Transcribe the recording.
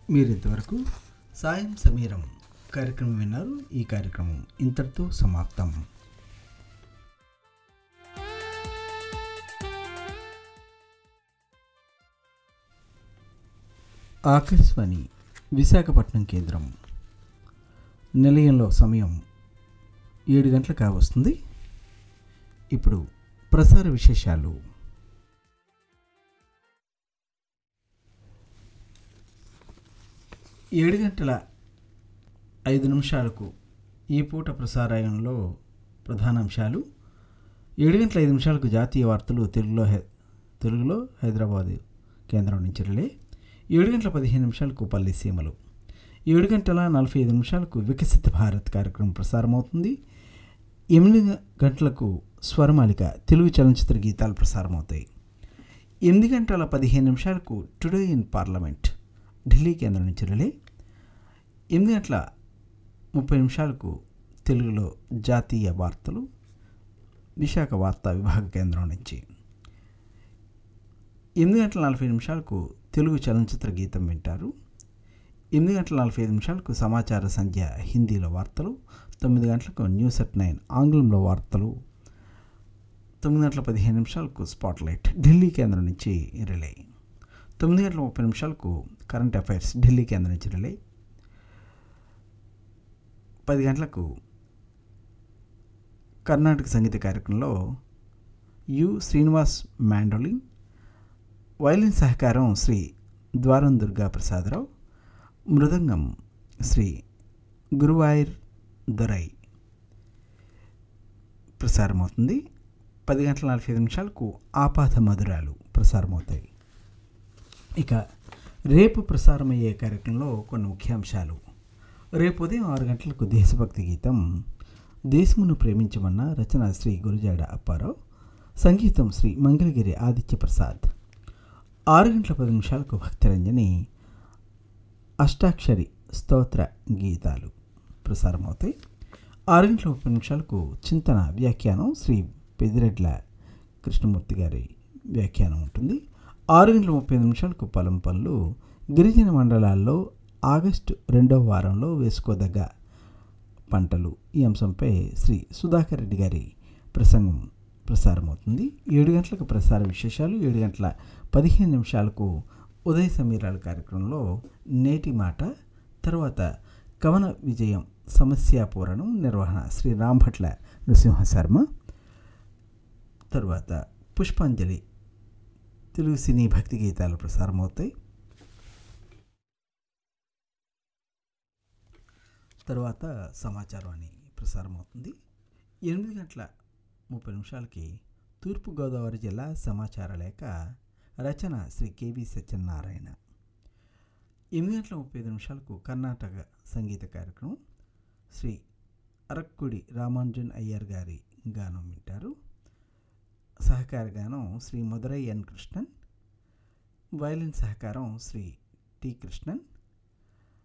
మీరు ఇంతవరకు సాయం సమీరం కార్యక్రమం విన్నారు ఈ కార్యక్రమం ఇంతటితో సమాప్తం ఆకాశవాణి విశాఖపట్నం కేంద్రం నిలయంలో సమయం ఏడు గంటలు కావస్తుంది ఇప్పుడు ప్రసార విశేషాలు ఏడు గంటల ఐదు నిమిషాలకు ఈ పూట ప్రసారాయంలో ప్రధానాంశాలు ఏడు గంటల ఐదు నిమిషాలకు జాతీయ వార్తలు తెలుగులో హై తెలుగులో హైదరాబాద్ కేంద్రం నుంచి రిలే ఏడు గంటల పదిహేను నిమిషాలకు పల్లి సీమలు ఏడు గంటల నలభై ఐదు నిమిషాలకు వికసిత భారత్ కార్యక్రమం ప్రసారమవుతుంది ఎనిమిది గంటలకు స్వరమాలిక తెలుగు చలనచిత్ర గీతాలు ప్రసారమవుతాయి ఎనిమిది గంటల పదిహేను నిమిషాలకు టుడే ఇన్ పార్లమెంట్ ఢిల్లీ కేంద్రం నుంచి రిలే ఎనిమిది గంటల ముప్పై నిమిషాలకు తెలుగులో జాతీయ వార్తలు విశాఖ వార్తా విభాగ కేంద్రం నుంచి ఎనిమిది గంటల నలభై నిమిషాలకు తెలుగు చలనచిత్ర గీతం వింటారు ఎనిమిది గంటల నలభై ఐదు నిమిషాలకు సమాచార సంధ్య హిందీలో వార్తలు తొమ్మిది గంటలకు న్యూస్ ఎట్ నైన్ ఆంగ్లంలో వార్తలు తొమ్మిది గంటల పదిహేను నిమిషాలకు స్పాట్లైట్ ఢిల్లీ కేంద్రం నుంచి రిలే తొమ్మిది గంటల ముప్పై నిమిషాలకు కరెంట్ అఫైర్స్ ఢిల్లీ కేంద్రం నుంచి రిలే పది గంటలకు కర్ణాటక సంగీత కార్యక్రమంలో యు శ్రీనివాస్ మ్యాండోలిన్ వైలిన్ సహకారం శ్రీ ద్వారం దుర్గా ప్రసాదరావు మృదంగం శ్రీ గురువాయూర్ దొరై ప్రసారమవుతుంది పది గంటల నలభై ఐదు నిమిషాలకు ఆపాత మధురాలు ప్రసారమవుతాయి ఇక రేపు ప్రసారమయ్యే కార్యక్రమంలో కొన్ని ముఖ్యాంశాలు రేపు ఉదయం ఆరు గంటలకు దేశభక్తి గీతం దేశమును ప్రేమించమన్న రచన శ్రీ గురుజాడ అప్పారావు సంగీతం శ్రీ మంగళగిరి ఆదిత్య ప్రసాద్ ఆరు గంటల పది నిమిషాలకు భక్తిరంజని అష్టాక్షరి స్తోత్ర గీతాలు ప్రసారమవుతాయి ఆరు గంటల ముప్పై నిమిషాలకు చింతన వ్యాఖ్యానం శ్రీ పెదిరెడ్ల కృష్ణమూర్తి గారి వ్యాఖ్యానం ఉంటుంది ఆరు గంటల ముప్పై నిమిషాలకు పొలం పనులు గిరిజన మండలాల్లో ఆగస్టు రెండవ వారంలో వేసుకోదగ్గ పంటలు ఈ అంశంపై శ్రీ సుధాకర్ రెడ్డి గారి ప్రసంగం ప్రసారమవుతుంది ఏడు గంటలకు ప్రసార విశేషాలు ఏడు గంటల పదిహేను నిమిషాలకు ఉదయ సమీరాల కార్యక్రమంలో నేటి మాట తర్వాత కవన విజయం సమస్యాపూరణం నిర్వహణ శ్రీ రాంభట్ల నృసింహ శర్మ తర్వాత పుష్పాంజలి తెలుగు సినీ భక్తి గీతాలు ప్రసారమవుతాయి తర్వాత సమాచారం అని ప్రసారమవుతుంది ఎనిమిది గంటల ముప్పై నిమిషాలకి తూర్పుగోదావరి జిల్లా సమాచార లేఖ రచన శ్రీ కేవి సత్యనారాయణ ఎనిమిది గంటల ముప్పై ఐదు నిమిషాలకు కర్ణాటక సంగీత కార్యక్రమం శ్రీ అరక్కుడి రామానుజన్ అయ్యర్ గారి గానం వింటారు సహకార గానం శ్రీ మధురై ఎన్ కృష్ణన్ వయలిన్ సహకారం శ్రీ టి కృష్ణన్